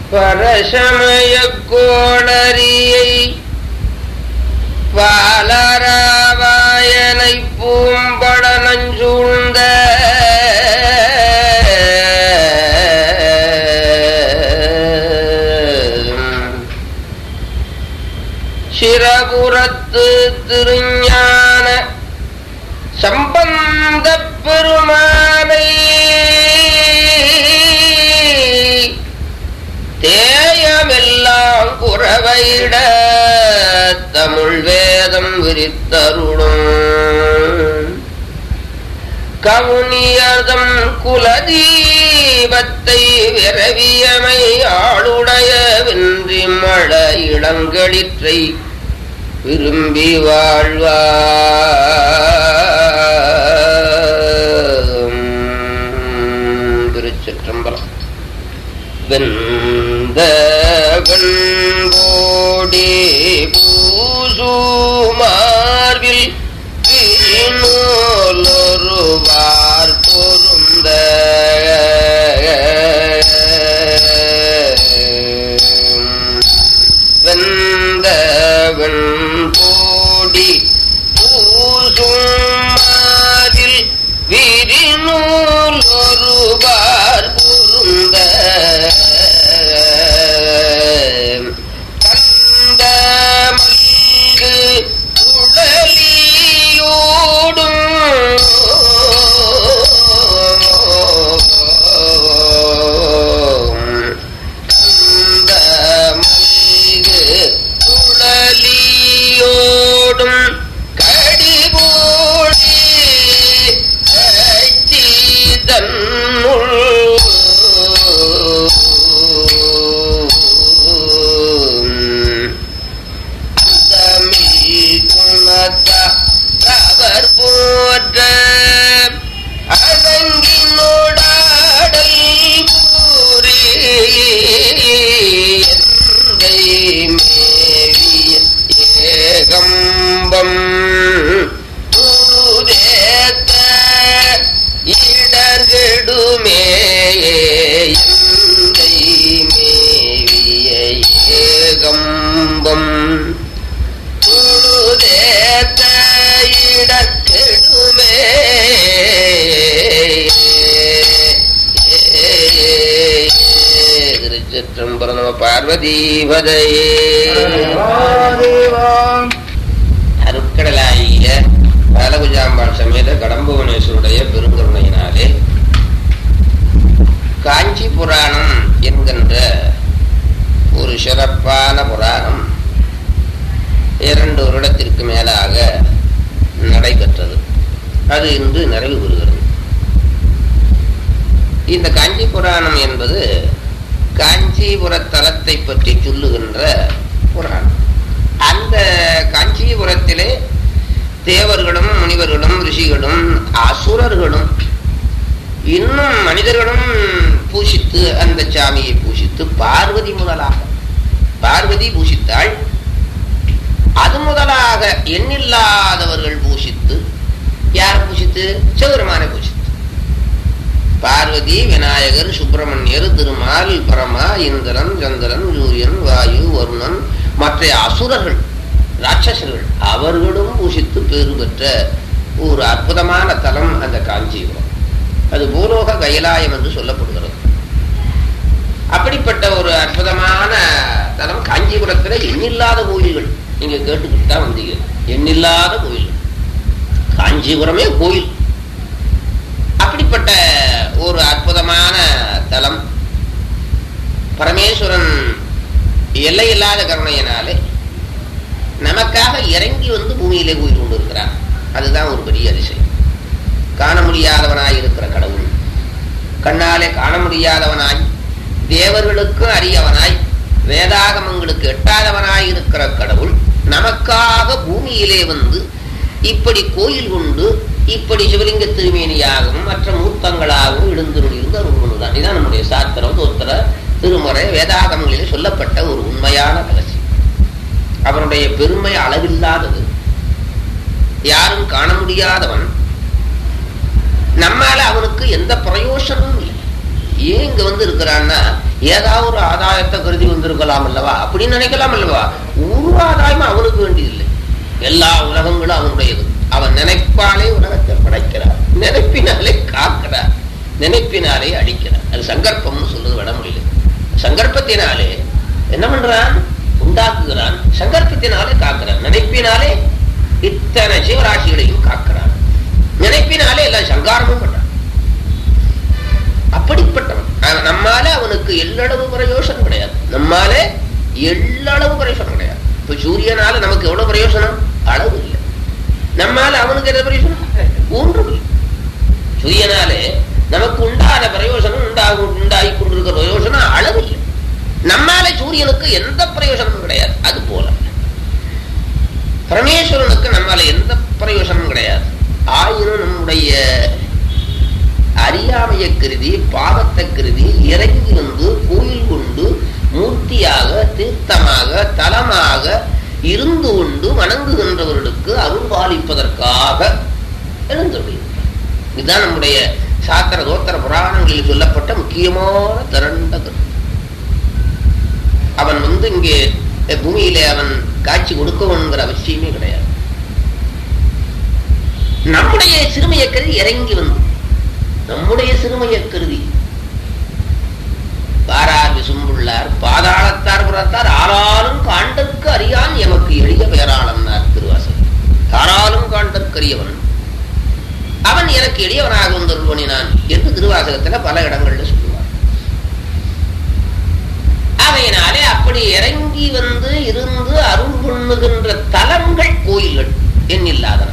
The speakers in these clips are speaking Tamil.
பரசமய கோளரியை பாலராவாயனை பூம்பட நஞ்சூழ்ந்த சிறபுரத்து திருஞான சம்பந்த பெருமானை தேயமெல்லாம் குறவையிட தமிழ் வேதம் விரித்தருளும் கவுனியதம் குலதீபத்தை விரவியமை ஆளுடைய வென்றி மழ இளங்களிற்றை விரும்பி வாழ்வா திருச்சிற்றம்பலம் வெந்த வெண்போடி பூசு மார்பில் நூலொருவார் பொருந்த வெந்த வெண்போடி பூசும் மார்பில் விரிநூல் ஒருவார் பொருந்த கந்த மல்கு குழலியோடும் கந்த மல்கு குழலியோடும் கடிபோடி அச்சி தன்னுள் தமிழ் குணத்தா அவர் போற்ற அடங்கினோடாடல் கூறி எந்தை மேவிய ஏகம்பம் துருதேத்த இடர்கெடுமே எந்தை மேவிய ஏகம்பம் துருதேத்த இடர்கெடுமே திருச்சிற்றம்பரம் நம பார்வதீபதையே அருட்கடலாகிய பாலகுஜாம்பாள் சமேத கடம்புவனேஸ்வருடைய பெருங்கருணையினாலே காஞ்சி புராணம் என்கின்ற ஒரு சிறப்பான புராணம் இரண்டு வருடத்திற்கு மேலாக நடைபெற்றது அது இன்று நிறைவு பெறுகிறது இந்த காஞ்சி புராணம் என்பது காஞ்சிபுர தலத்தை பற்றி சொல்லுகின்ற புராணம் அந்த காஞ்சிபுரத்திலே தேவர்களும் முனிவர்களும் ரிஷிகளும் அசுரர்களும் இன்னும் மனிதர்களும் பூசித்து அந்த சாமியை பூசித்து பார்வதி முதலாக பார்வதி பூசித்தாள் அது முதலாக எண்ணில்லாதவர்கள் பூசித்து யார் பூசித்து சிவபெருமானை பூசித்து பார்வதி விநாயகர் சுப்பிரமணியர் திருமால் பரமா இந்திரன் சந்திரன் சூரியன் வாயு வருணன் மற்ற அசுரர்கள் ராட்சசர்கள் அவர்களும் பூசித்து பேறு பெற்ற ஒரு அற்புதமான தலம் அந்த காஞ்சிபுரம் அது பூலோக கைலாயம் என்று சொல்லப்படுகிறது அப்படிப்பட்ட ஒரு அற்புதமான தலம் காஞ்சிபுரத்தில் எண்ணில்லாத கோயில்கள் நீங்க கேட்டுக்கிட்டு தான் வந்தீங்க எண்ணில்லாத கோயில் காஞ்சிபுரமே கோயில் அப்படிப்பட்ட ஒரு அற்புதமான தலம் பரமேஸ்வரன் எல்லையில்லாத கருணையினாலே நமக்காக இறங்கி வந்து பூமியிலே உயிர் கொண்டிருக்கிறார் அதுதான் ஒரு பெரிய அதிசயம் காண முடியாதவனாய் இருக்கிற கடவுள் கண்ணாலே காண முடியாதவனாய் தேவர்களுக்கும் அறியவனாய் வேதாகமங்களுக்கு எட்டாதவனாய் இருக்கிற கடவுள் நமக்காக பூமியிலே வந்து இப்படி கோயில் கொண்டு இப்படி சிவலிங்க திருமேனியாகவும் மற்ற மூர்த்தங்களாகவும் எழுந்துருளிருந்து அருள் கொண்டுதான் இதுதான் நம்முடைய சாத்திரம் தோத்திர திருமுறை வேதாகமங்களிலே சொல்லப்பட்ட ஒரு உண்மையான ரகசியம் அவனுடைய பெருமை அளவில்லாதது யாரும் காண முடியாதவன் நம்மால அவனுக்கு எந்த பிரயோசனமும் இல்லை ஏன் இங்க வந்து இருக்கிறான்னா ஏதாவது ஒரு ஆதாயத்தை கருதி வந்திருக்கலாம் அல்லவா அப்படின்னு நினைக்கலாம் அல்லவா ஒரு ஆதாயமும் அவனுக்கு வேண்டியதில்லை எல்லா உலகங்களும் அவனுடையது அவன் நினைப்பாலே உலகத்தை படைக்கிறார் நினைப்பினாலே காக்கிறார் நினைப்பினாலே அடிக்கிறார் அது சங்கல்பம்னு சொல்றது விட முடியல சங்கல்பத்தினாலே என்ன பண்றான் உண்டாக்குகிறான் சங்கல்பத்தினாலே காக்கிறான் நினைப்பினாலே இத்தனை ஜீவராசிகளையும் காக்கிறான் நினைப்பினாலே எல்லாம் சங்காரமும் பண்றான் அப்படிப்பட்டவன் அவன் நம்மால அவனுக்கு எல்லளவு பிரயோசனம் கிடையாது நம்மால எல்லளவு பிரயோசனம் கிடையாது இப்ப சூரியனால நமக்கு எவ்வளவு பிரயோசனம் அளவு இல்லை நம்மால அவனுக்கு என்ன பிரயோசனம் ஒன்றும் இல்லை சூரியனாலே நமக்கு உண்டான பிரயோசனம் உண்டாகும் உண்டாகி கொண்டிருக்கிற பிரயோசனம் அளவு இல்லை நம்மால சூரியனுக்கு எந்த பிரயோசனமும் கிடையாது அது போல பரமேஸ்வரனுக்கு நம்மால எந்த பிரயோசனமும் கிடையாது ஆயினும் நம்முடைய அறியாமைய கருதி பாவத்தை கருதி இறங்கி வந்து கோயில் கொண்டு மூர்த்தியாக தீர்த்தமாக தலமாக இருந்து கொண்டு வணங்குகின்றவர்களுக்கு அருள் பாலிப்பதற்காக எழுந்துள்ளார் இதுதான் நம்முடைய சாத்திர தோத்திர புராணங்களில் சொல்லப்பட்ட முக்கியமான திரண்ட கருத்து அவன் வந்து இங்கே பூமியிலே அவன் காட்சி கொடுக்கணுங்கிற அவசியமே கிடையாது நம்முடைய சிறுமையை கருதி இறங்கி வந்து நம்முடைய சிறுமையை கருதி பாரார் விசும்புள்ளார் பாதாளத்தார் புறத்தார் ஆறாலும் காண்டற்கு அறியான் எமக்கு எளிய பேராளன்னார் திருவாசகர் ஆறாலும் காண்டற்கு அறியவன் அவன் எனக்கு எளியவனாக வந்தருள்வனினான் என்று திருவாசகத்துல பல இடங்கள்ல சொல்லுவார் அவையினாலே அப்படி இறங்கி வந்து இருந்து அருள் பண்ணுகின்ற தலங்கள் கோயில்கள் எண்ணில்லாதன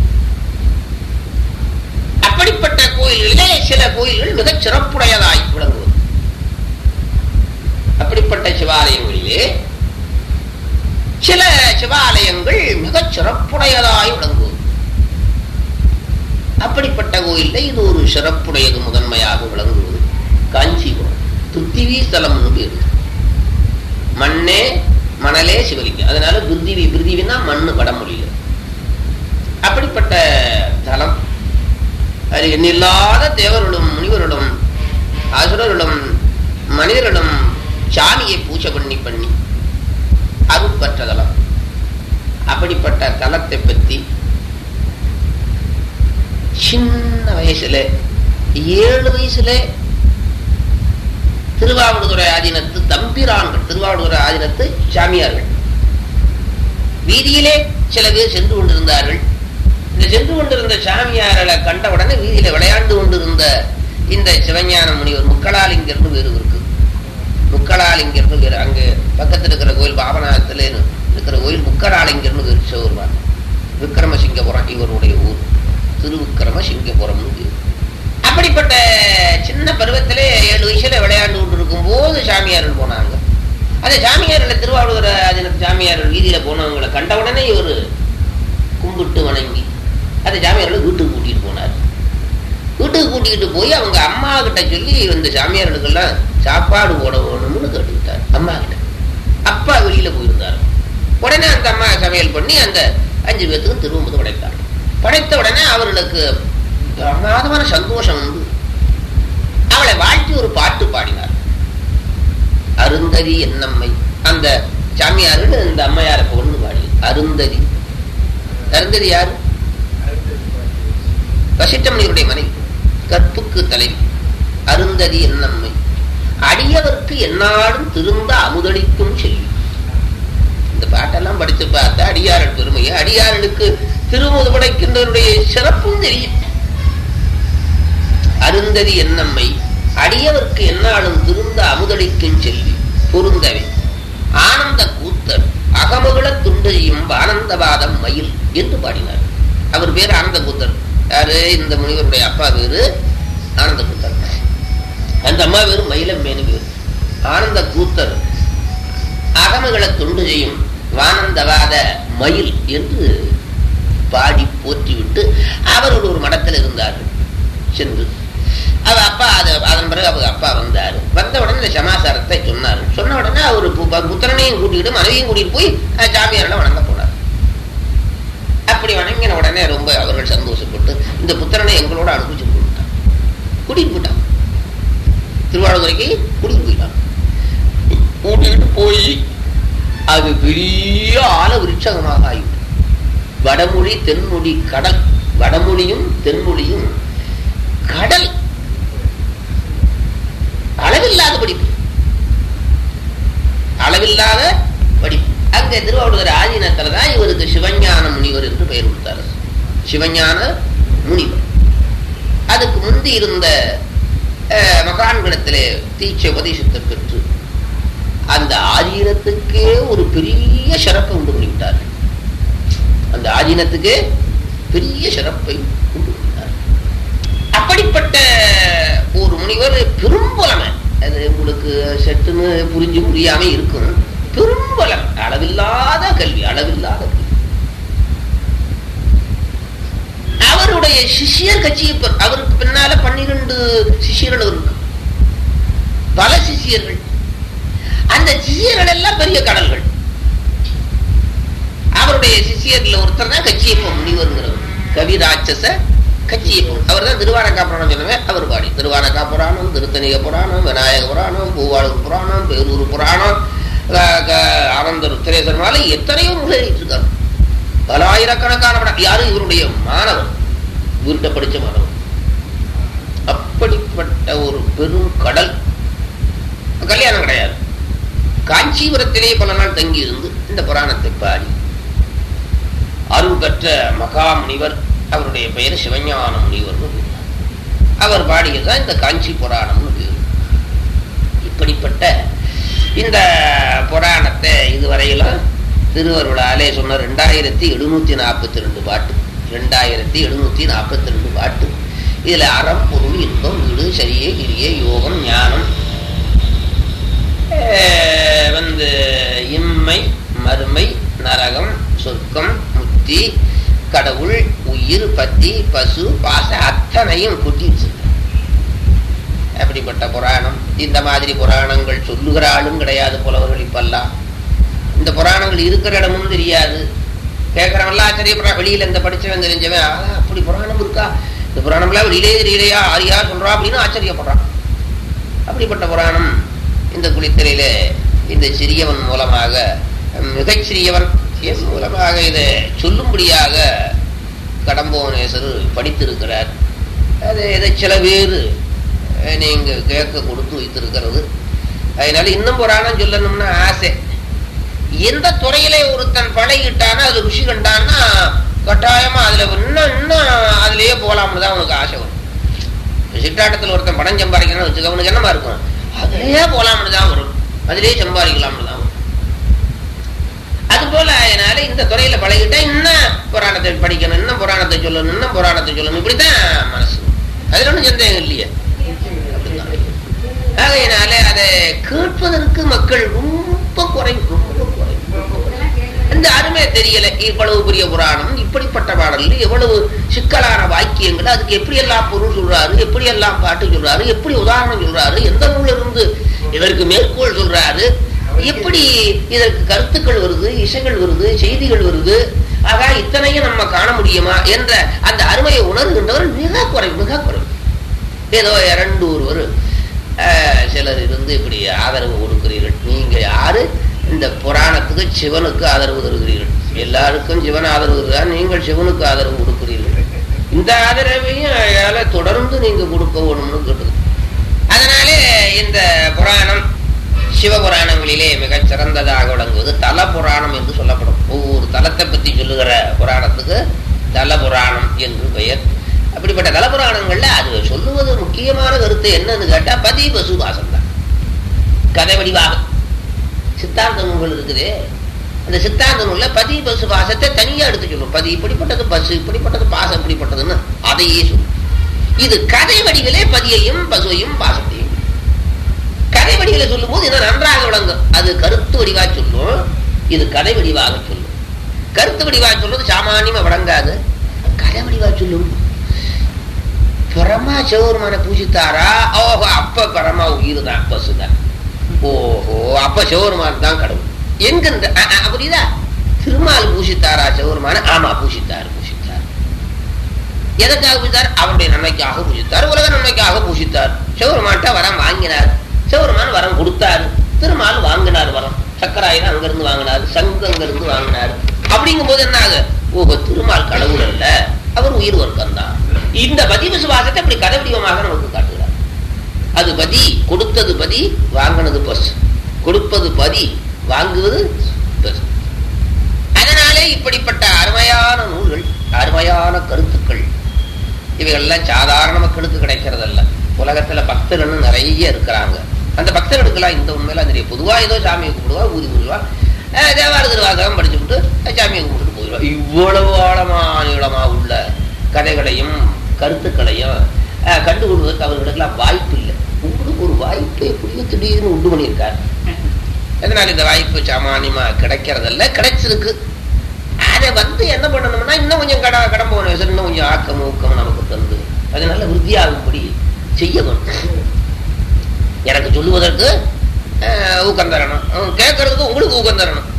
அப்படிப்பட்ட கோயில்களிலே சில கோயில்கள் மிகச் சிறப்புடையதாய் விளங்குவது அப்படிப்பட்ட சிவாலயங்களிலே சில சிவாலயங்கள் மிகச் சிறப்புடையதாய் விளங்குவது அப்படிப்பட்ட கோயில்ல இது ஒரு சிறப்புடையது முதன்மையாக விளங்குவது காஞ்சிபுரம் பிருத்திவி ஸ்தலம்னு பேரு மண்ணே மணலே சிவலிங்கம் அதனால பிருத்திவி பிருத்திவினா மண்ணு வடமொழியில் அப்படிப்பட்ட தலம் அது எண்ணில்லாத தேவர்களும் முனிவர்களும் அசுரர்களும் மனிதர்களும் சாமியை பூஜை பண்ணி பண்ணி அருள் பெற்ற தலம் அப்படிப்பட்ட தலத்தை பற்றி சின்ன வயசுல ஏழு வயசுல திருவாவடுதுறை ஆதீனத்து தம்பிரான்கள் திருவாவடுதுறை ஆதீனத்து சாமியார்கள் வீதியிலே சில பேர் சென்று கொண்டிருந்தார்கள் இந்த சென்று கொண்டிருந்த சாமியார்களை கண்ட உடனே வீதியில விளையாண்டு கொண்டிருந்த இந்த சிவஞான முனிவர் முக்களாலிங்கர்னு வேறு இருக்கு முக்களாலிங்கர்னு வேறு அங்க பக்கத்தில் இருக்கிற கோயில் பாபநாதத்துல இருக்கிற கோயில் முக்களாலிங்கர்னு வேறு சிவருவார் விக்ரமசிங்கபுரம் இவருடைய ஊர் திருவிக்கிரம சிங்கபுரம்னு பேர் அப்படிப்பட்ட சின்ன பருவத்திலே ஏழு வயசுல விளையாண்டு கொண்டு இருக்கும் போது சாமியார்கள் போனாங்க அந்த சாமியார்கள் திருவாரூர் ஆதீனத்து சாமியார்கள் வீதியில போனவங்களை கண்ட உடனே இவர் கும்பிட்டு வணங்கி அந்த சாமியார்களை வீட்டுக்கு கூட்டிட்டு போனார் வீட்டுக்கு கூட்டிக்கிட்டு போய் அவங்க அம்மா கிட்ட சொல்லி இந்த சாமியார்களுக்கெல்லாம் சாப்பாடு போட வேணும்னு கேட்டுக்கிட்டார் அம்மா கிட்ட அப்பா வெளியில போயிருந்தாரு உடனே அந்த அம்மா சமையல் பண்ணி அந்த அஞ்சு பேர்த்துக்கும் திரும்ப படைத்தார் படைத்த உடனே அவர்களுக்கு பிரமாதமான சந்தோஷம் உண்டு அவளை வாழ்த்தி ஒரு பாட்டு பாடினார் அருந்ததி என்னம்மை அந்த சாமியார்கள் இந்த அம்மையாரை பொண்ணு பாடி அருந்ததி அருந்ததி யாரு வசிட்டமணியுடைய மனைவி கற்புக்கு தலைவி அருந்ததி என்னம்மை அடியவர்க்கு என்னாலும் திருந்த அமுதளிக்கும் செல்வி இந்த பாட்டெல்லாம் படித்து பார்த்தா அடியாரன் பெருமையை அடியாரனுக்கு திருமுது படைக்கின்றவருடைய சிறப்பும் தெரியும் அருந்ததி என்னம்மை அடியவர்க்கு என்னாலும் திருந்த அமுதளிக்கும் செல்வி பொருந்தவை ஆனந்த கூத்தர் அகமகள துண்டறியும் ஆனந்தவாதம் மயில் என்று பாடினார் அவர் பேர் ஆனந்த கூத்தர் யாரு இந்த முனிவருடைய அப்பா பேரு ஆனந்த கூத்தர் அந்த அம்மா பேரு மயிலம் மேனு பேரு ஆனந்த கூத்தர் அகமகள துண்டு செய்யும் வானந்தவாத மயில் என்று பாடி போற்றிவிட்டு அவர்கள் ஒரு மடத்தில் இருந்தார்கள் சென்று அவ அப்பா அது அதன் பிறகு அவங்க அப்பா வந்தார் வந்த உடனே இந்த சமாசாரத்தை சொன்னார் சொன்ன உடனே அவர் புத்திரனையும் கூட்டிக்கிட்டு மனைவியும் கூட்டிட்டு போய் சாமியாரில் வணங்க போனார் அப்படி வணங்கின உடனே ரொம்ப அவர்கள் சந்தோஷப்பட்டு இந்த புத்திரனை எங்களோட அனுப்பிச்சு போட்டான் கூட்டிட்டு போயிட்டான் திருவாரூரைக்கு கூட்டிட்டு போயிட்டான் கூட்டிக்கிட்டு போய் அது பெரிய ஆல விருட்சகமாக ஆயிட்டு வடமொழி தென்மொழி கடல் வடமொழியும் தென்மொழியும் கடல் அளவில்லாத படிப்பு அளவில்லாத படிப்பு அங்க திருவாவூர் ஆதீனத்துல தான் இவருக்கு சிவஞான முனிவர் என்று பெயர் கொடுத்தார் சிவஞான முனிவர் அதுக்கு முந்தி இருந்த அஹ், மகான்களிடத்திலே தீட்ச உபதேசத்தை பெற்று அந்த ஆதீனத்துக்கே ஒரு பெரிய சிறப்பை உண்டு பண்ணிவிட்டார் அந்த ஆதீனத்துக்கு பெரிய சிறப்பை உண்டு பண்ணிவிட்டார் அப்படிப்பட்ட ஒரு முனிவர் பெரும்புலமை அது உங்களுக்கு சட்டுன்னு புரிஞ்சு புரியாம இருக்கும் பெரும்பலம் அளவில்லாத கல்வி அளவில்லாத கல்வி அவருடைய சிஷியர் கட்சியப்பர் அவருக்கு பின்னால பன்னிரண்டு சிஷியர்கள் இருக்கு பல சிஷியர்கள் அந்த சிஷியர்கள் எல்லாம் பெரிய கடல்கள் அவருடைய சிஷியர்ல ஒருத்தர் தான் கச்சியப்பன் முனிவருங்கிறவர் கவி ராட்சச கச்சியப்பன் அவர் தான் திருவாரக்கா புராணம் சொன்னவன் அவர் பாடி திருவாரக்கா புராணம் திருத்தணிக புராணம் விநாயக புராணம் பூவாளூர் புராணம் பேரூர் புராணம் க- க- ஆனந்தர் திரேசர் மாலை எத்தனையோ நூல்கள் எழுதியிருக்காரு பலாயிரக்கணக்கான படம் யாரும் இவருடைய மாணவர் இவர்கிட்ட படிச்ச மாணவர் அப்படிப்பட்ட ஒரு பெரும் கடல் கல்யாணம் கிடையாது காஞ்சிபுரத்திலே பல நாள் தங்கி இருந்து இந்த புராணத்தை பாடி அருள் பெற்ற மகா முனிவர் அவருடைய பெயர் சிவஞான முனிவர்னு பேர். அவர் பாடியதுதான் இந்த காஞ்சி புராணம்னு பேர் இப்படிப்பட்ட இந்த புராணத்தை இதுவரையிலும் திருவருளாலே சொன்ன ரெண்டாயிரத்தி எழுநூத்தி நாற்பத்தி ரெண்டு பாட்டு ரெண்டாயிரத்தி எழுநூத்தி நாற்பத்தி ரெண்டு பாட்டு இதுல அறம் பொருள் இன்பம் வீடு சரியே கிரியே யோகம் ஞானம் அஹ் வந்து இம்மை மறுமை நரகம் சொர்க்கம் முத்தி கடவுள் உயிர் பத்தி பசு பாச அத்தனையும் கூட்டி வச்சிருக்க அப்படிப்பட்ட புராணம் இந்த மாதிரி புராணங்கள் சொல்லுகிற ஆளும் கிடையாது புலவர்கள் இப்பெல்லாம் இந்த புராணங்கள் இருக்கிற இடமும் தெரியாது கேட்கறவன்லாம் ஆச்சரியப்படுறான் வெளியில இந்த படிச்சவன் தெரிஞ்சவன் "ஆ, அப்படி புராணம் இருக்கா இந்த புராணம்லாம் வெளியிலே தெரியலையா ஆரியா சொல்றா அப்படின்னு ஆச்சரியப்படுறான் அப்படிப்பட்ட புராணம் இந்த குளித்தலையில இந்த சிறியவன் மூலமாக மிகச் சிறியவன் என் மூலமாக இதை சொல்லும்படியாக கடம்போனேசர் படித்திருக்கிறார் அது இதை சில பேர் அஹ், நீங்க கேட்க கொடுத்து வைத்திருக்கிறது அதனால இன்னும் புராணம் சொல்லணும்னா ஆசை எந்த துறையிலே ஒருத்தன் பழகிட்டானா அது ருசி கண்டான்னா கட்டாயமா அதுல இன்னும் இன்னும் அதுலயே போலாம்னு தான் அவனுக்கு ஆசை வரும் சிட்டாட்டத்தில் ஒருத்தன் பணம் சம்பாதிக்கணும்னு வச்சுக்க அவனுக்கு என்னமா இருக்கும் அதுலயே போலாம்னு தான் வரும் அதுலயே சம்பாதிக்கலாம்னு தான் வரும் அது போல அதனால இந்த துறையில பழகிட்டா இன்னும் புராணத்தை படிக்கணும் இன்னும் புராணத்தை சொல்லணும் இன்னும் புராணத்தை சொல்லணும் இப்படித்தான் மனசு அதுல ஒன்றும் சந்தேகம் இல்லையே அப்படிதான். ஆகையினால அதை கேட்பதற்கு மக்கள் ரொம்ப குறைவு ரொம்ப குறைவு ரொம்ப குறைவு. இந்த அருமை தெரியல இவ்வளவு பெரிய புராணம் இப்படிப்பட்ட பாடல் எவ்வளவு சிக்கலான வாக்கியங்கள் அதுக்கு எப்படி எல்லாம் பொருள் சொல்றாரு எப்படி எல்லாம் பாட்டு சொல்றாரு எப்படி உதாரணம் சொல்றாரு எந்த நூல்ல இருந்து இதற்கு மேற்கோள் சொல்றாரு எப்படி இதற்கு கருத்துக்கள் வருது இசைகள் வருது செய்திகள் வருது ஆக இத்தனையும் நம்ம காண முடியுமா என்ற அந்த அருமையை உணர்கின்றவர் மிக குறைவு மிக குறைவு ஏதோ இரண்டு ஒருவர் அஹ், சிலர் இருந்து இப்படி ஆதரவு கொடுக்கிறீர்கள் நீங்க யாரு இந்த புராணத்துக்கு சிவனுக்கு ஆதரவு தருகிறீர்கள் எல்லாருக்கும் சிவன் ஆதரவு தருகிறார் நீங்கள் சிவனுக்கு ஆதரவு கொடுக்கிறீர்கள் இந்த ஆதரவையும் அயால தொடர்ந்து நீங்க கொடுக்க வேணும்னு கேட்டது அதனாலே இந்த புராணம் சிவபுராணங்களிலே மிகச் சிறந்ததாக விளங்குவது தல புராணம் என்று சொல்லப்படும் ஒவ்வொரு தலத்தை பற்றி சொல்லுகிற புராணத்துக்கு தல புராணம் என்று பெயர் அப்படிப்பட்ட தல புராணங்கள்ல அது சொல்லுவது முக்கியமான கருத்து என்னன்னு கேட்டா பதி பசு பாசம் தான் கதை வடிவாக சித்தாந்த நூல்கள் இருக்குதே அந்த சித்தாந்த நூல்ல பதி பசு பாசத்தை தனியா எடுத்து சொல்லும் பதி இப்படிப்பட்டது பசு இப்படிப்பட்டது பாசம் இப்படிப்பட்டதுன்னு அதையே சொல்லும் இது கதை வடிவிலே பதியையும் பசுவையும் பாசத்தையும் கதை வடிவில சொல்லும் போது இன்னும் நன்றாக விளங்கும் அது கருத்து வடிவா சொல்லும் இது கதை வடிவாக சொல்லும் கருத்து வடிவா சொல்றது சாமானியமா விளங்காது கதை வடிவா சொல்லும் பரமா சிவபெருமான பூஜித்தாரா ஓஹோ அப்ப பரமா உயிர் தான் பசுதான் ஓஹோ அப்ப சிவபெருமான் தான் கடவுள் என்கின்ற அ, அ, புரியுதா திருமால் பூஷித்தாரா சிவபெருமான ஆமா பூஷித்தார் பூஷித்தார் எதற்காக பூஜித்தார் அவருடைய நன்மைக்காக பூஜித்தார் உலக நன்மைக்காக பூஜித்தார் சிவபெருமான்ட்ட வரம் வாங்கினார் சிவபெருமான் வரம் கொடுத்தார் திருமால் வாங்கினார் சக்கராயிரம் அங்கிருந்து வாங்கினாரு சங்கு அங்கிருந்து வாங்கினாரு அப்படிங்கும் போது என்ன ஆகுது ஓ திருமால் கடவுள் அல்ல அவர் உயிர் வர்க்கம் தான் இந்த பதி விசுவாசத்தை அப்படி கதை வடிவமாக நமக்கு காட்டுகிறார் அது பதி கொடுத்தது பதி வாங்கினது பஸ் கொடுப்பது பதி வாங்குவது பஸ் அதனாலே இப்படிப்பட்ட அருமையான நூல்கள் அருமையான கருத்துக்கள் இவைகள்லாம் சாதாரண மக்களுக்கு கிடைக்கிறதல்ல உலகத்துல பக்தர்கள் நிறைய இருக்கிறாங்க அந்த பக்தர்களுக்கெல்லாம் இந்த உண்மையில தெரியும் பொதுவா ஏதோ சாமியை கும்பிடுவா ஊதி கும்பிடுவா அஹ் தேவார திருவாசகம் படிச்சு விட்டு சாமியை கும்பிட்டு போயிடுவா இவ்வளவு ஆழமா நீளமா உள்ள கதைகளையும் கருத்துக்களையும் அஹ், கண்டுகொள்வதற்கு அவர்களுக்கெல்லாம் வாய்ப்பு இல்லை உங்களுக்கு ஒரு வாய்ப்பு எப்படியோ திடீர்னு உண்டு பண்ணியிருக்காரு அதனால இந்த வாய்ப்பு சாமானியமா கிடைக்கிறதல்ல கிடைச்சிருக்கு அதை வந்து என்ன பண்ணணும்னா இன்னும் கொஞ்சம் கட கடன் போகணும் இன்னும் கொஞ்சம் ஆக்கம் ஊக்கம் நமக்கு தந்து அது நல்ல விருத்தியாகும்படி செய்ய வேண்டும் எனக்கு சொல்லுவதற்கு அஹ், ஊக்கம் தரணும் அஹ், கேட்கறதுக்கு உங்களுக்கு ஊக்கம் தரணும்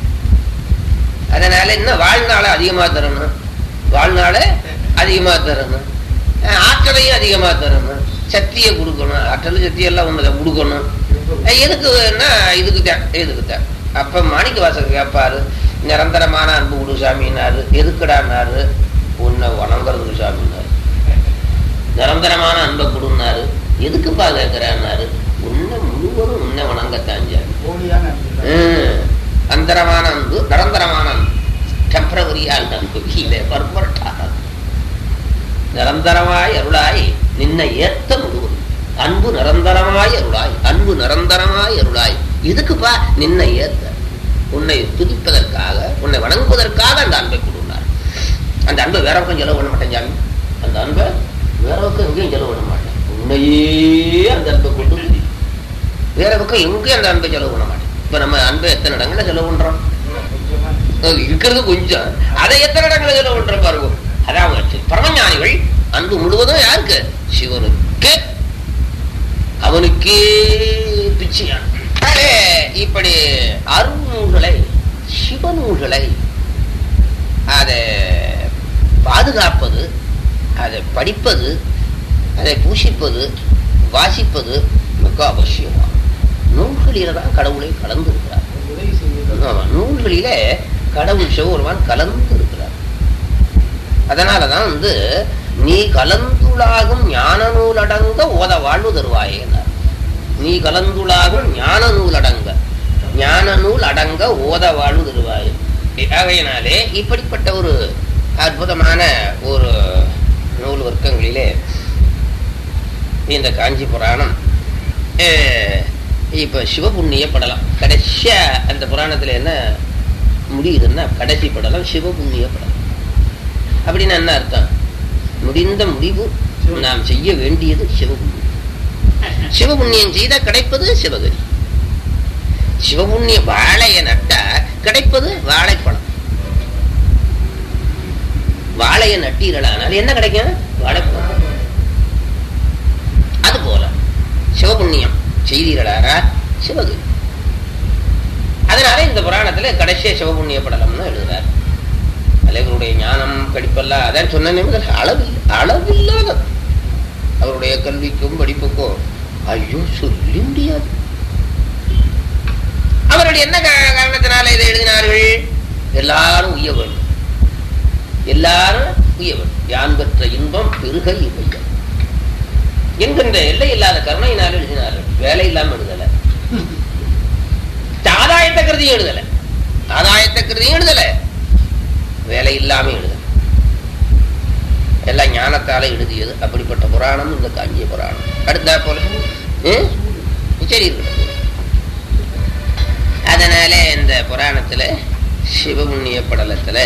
அதனால இன்னும் வாழ்நாளை அதிகமா தரணும் வாழ்நாளை அதிகமா தரணும் அஹ், ஆற்றலையும் அதிகமா தரணும் சக்தியை கொடுக்கணும் ஆற்றல் சக்தி எல்லாம் ஒன்று கொடுக்கணும் அஹ், எதுக்குன்னா இதுக்கு தான் இதுக்கு தான் அப்ப மாணிக்க வாசகர் கேட்பாரு நிரந்தரமான அன்பு குடு சாமினாரு எதுக்குடான்னாரு உன்னை வணங்குறதுக்கு சாமினாரு நிரந்தரமான அன்பை கொடுன்னாரு எதுக்குப்பா கேட்கிறான்னாரு உன்னை முழுவதும் உன்னை வணங்கத்தான் சாமி போலியான அன்பு. ஹம். அந்தரமான அன்பு நிரந்தரமான அன்பு டெம்பரவரியால் அன்பு இதை பர்மரட்டாக நிரந்தரமாய் அருளாய் நின்னை ஏத்த முழுவதும் அன்பு நிரந்தரமாய் அருளாய் அன்பு நிரந்தரமாய் அருளாய் இதுக்குப்பா நின்னை ஏத்த உன்னை துதிப்பதற்காக உன்னை வணங்குவதற்காக அந்த அன்பை கொடுனார் அந்த அன்பை வேற பக்கம் செலவு பண்ண மாட்டேன் சாமி அந்த அன்பை வேற பக்கம் எங்கேயும் செலவு பண்ண மாட்டேன் உன்னையே அந்த அன்பை கொண்டு துதி. வேற பக்கம் எங்கேயும் அந்த அன்பை செலவு பண்ண மாட்டேன் இப்ப நம்ம அன்பை எத்தனை இடங்கள்ல செலவு பண்றோம் கொஞ்சமா அது இருக்கிறது கொஞ்சம் அதை எத்தனை இடங்களில் செலவு பண்றோம் பாருங்க அதான் வச்சு பரமஞானிகள் அன்பு முழுவதும் யாருக்கு சிவனுக்கே அவனுக்கே பிச்சையான் ஆகவே இப்படி அருநூல்களை சிவநூல்களை அதை பாதுகாப்பது அதை படிப்பது அதை பூஷிப்பது வாசிப்பது மிக அவசியமாகும் நூல்களில தான் கடவுளை கலந்து இருக்கிறார் உதவி செய்வது ஆமா, நூல்களிலே கடவுள் சிவபெருமான் கலந்து இருக்கிறார் அதனாலதான் வந்து நீ கலந்துளாகும் ஞான நூலடங்க ஓத வாழ்வு தருவாயேனார் நீ கலந்துளாகும் ஞான நூல் அடங்க ஞான நூல் அடங்க ஓத வாழ்வு தருவாயே ஆகையினாலே இப்படிப்பட்ட ஒரு அற்புதமான ஒரு நூல் வர்க்கங்களிலே இந்த காஞ்சி புராணம் அஹ், இப்ப சிவபுண்ணிய படலம் கடைசியா அந்த புராணத்துல என்ன முடியுதுன்னா கடைசி படலம் சிவபுண்ணிய படலம் அப்படின்னு என்ன அர்த்தம் முடிந்த முடிவு நாம் செய்ய வேண்டியது சிவபுண்ணியம் சிவபுண்ணியம் செய்தா கிடைப்பது சிவகரி சிவபுண்ணிய வாழைய நட்டா கிடைப்பது வாழைப்பழம் வாழைய நட்டீர்களானால் என்ன கிடைக்கும் வாழைப்பழம் அது போல சிவபுண்ணியம் செய்தீர்களாரா சிவகரி அதனால இந்த புராணத்துல கடைசிய சிவபுண்ணிய படலம்னு எழுதுறாரு தலைவருடைய ஞானம் படிப்பெல்லாம் அதான் சொன்ன முதல் அளவில் அளவில்லாத அவருடைய கல்விக்கும் படிப்புக்கும் ஐயோ சொல்லி முடியாது அவருடைய என்ன கா- காரணத்தினால இதை எழுதினார்கள் எல்லாரும் உய்ய வேண்டும் எல்லாரும் உய்ய வேண்டும் யான் பெற்ற இன்பம் பெருக இவையம் என்கின்ற எல்லை இல்லாத கருணையினால் எழுதினார்கள் வேலை இல்லாம எழுதல ஆதாயத்த கிருதியும் எழுதல ஆதாயத்த கிருதியும் எழுதல வேலை இல்லாம எழுதல எல்லாம் ஞானத்தால எழுதியது அப்படிப்பட்ட புராணம் இந்த காஞ்சிய புராணம் அடுத்தா போல ஹம்? சரி இருக்கட்டும். அதனால இந்த புராணத்துல சிவபுண்ணிய படலத்துல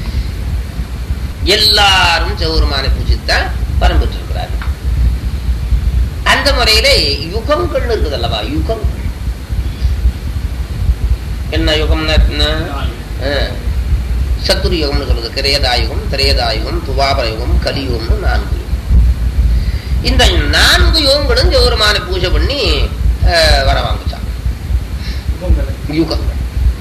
எல்லாரும் சிவபெருமானை பூஜித்தான் பரம் பெற்றிருக்கிறார்கள் அந்த முறையில யுகங்கள் இருக்குது அல்லவா யுகம் என்ன யுகம்னா என்ன ஆ. சத்துரு யுகம்னு சொல்றது கிரேதாயுகம் திரேதாயுகம் துவாபர யுகம் கலியுகம்னு நான்கு யுகம் இந்த நான்கு யுகங்களும் சிவபெருமானை பூஜை பண்ணி ஆ, வர வாங்கிச்சான் யுகங்களை. யுகங்கள்